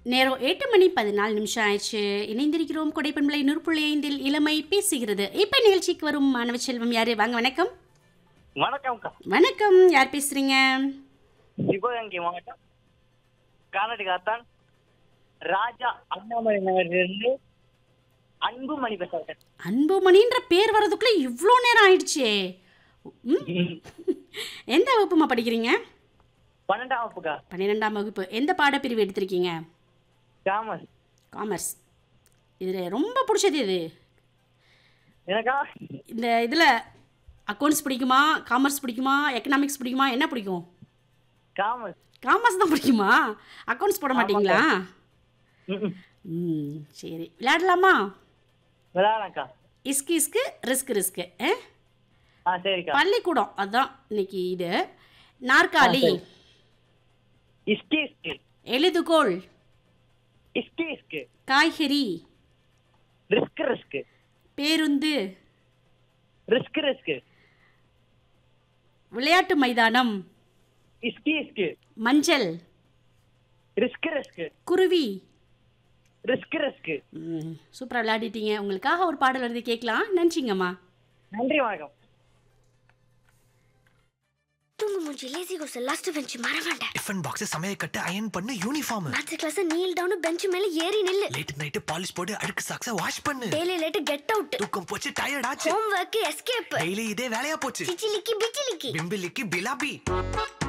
நேரம் எட்டு மணி பதினாலு நிமிஷம் ஆயிடுச்சு இணைந்திருக்கிறோம் கொடைப்பண்பளை நூற்புள்ளி ஐந்தில் இளமை பேசுகிறது இப்ப நிகழ்ச்சிக்கு வரும் மாணவ செல்வம் யாரு வாங்க வணக்கம் வணக்கம்க்கா வணக்கம் யார் பேசுறீங்க சிவகங்கை மாவட்டம் கானடிகாத்தான் ராஜா அண்ணாமலை நகரிலிருந்து அன்புமணி பேசுறேன் அன்புமணின்ற பேர் வர்றதுக்குள்ள இவ்வளோ நேரம் ஆயிடுச்சே ம்? எந்த வகுப்புமா படிக்கிறீங்க பன்னெண்டாம் வகுப்புக்கா பன்னிரெண்டாம் வகுப்பு எந்த பாடப்பிரிவு எடுத்திருக்கீங்க காமர்ஸ் காமர்ஸ் இதில் ரொம்ப பிடிச்சது இது எனக்கா இந்த இதில் அக்கௌண்ட்ஸ் பிடிக்குமா காமர்ஸ் பிடிக்குமா எக்கனாமிக்ஸ் பிடிக்குமா என்ன பிடிக்கும் காமர்ஸ் காமர்ஸ் தான் பிடிக்குமா அக்கௌண்ட்ஸ் போட மாட்டீங்களா ம்ம். ம் சரி விளையாடலாமா விளையாடக்கா இஸ்கு இஸ்கு ரிஸ்க் ரிஸ்க்கு ஆ சரிக்கா பள்ளிக்கூடம் அதான் இன்னைக்கு இது நாற்காலி ஆ, சரி. இஸ்கி இஸ்கி எழுதுகோள் இஸ்கி இஸ்கி காய்கறி ரிஸ்க் ரிஸ்க் பேருந்து ரிஸ்க் ரிஸ்க் விளையாட்டு மைதானம் இஸ்கி இஸ்கி மஞ்சள் ரிஸ்க் ரிஸ்க் குருவி ரிஸ்க் ரிஸ்க் ம் சூப்பராக விளையாடிட்டீங்க உங்களுக்காக ஒரு பாடல் வருது கேட்கலாம் நன்றிங்கம்மா நன்றி வணக்கம் தூங்கு மூஞ்சி லேசி கோர்ஸ் லாஸ்ட் பெஞ்ச் மறவாண்ட டிஃபன் பாக்ஸ் சமையல் கட்டு அயன் பண்ணு uniform maths class kneel down bench மேல ஏறி நில்லு லேட் நைட் பாலிஷ் போட்டு அழுக்கு சாக்ஸ வாஷ் பண்ணு டெய்லி லேட் கெட் அவுட் தூக்கம் போச்சு டயர்ட் ஆச்சு ஹோம் ஒர்க் எஸ்கேப் டெய்லி இதே வேலையா போச்சு சிச்சிலிக்கி பிச்சிலிக்கி பிம்பிலிக்கு பிலாபி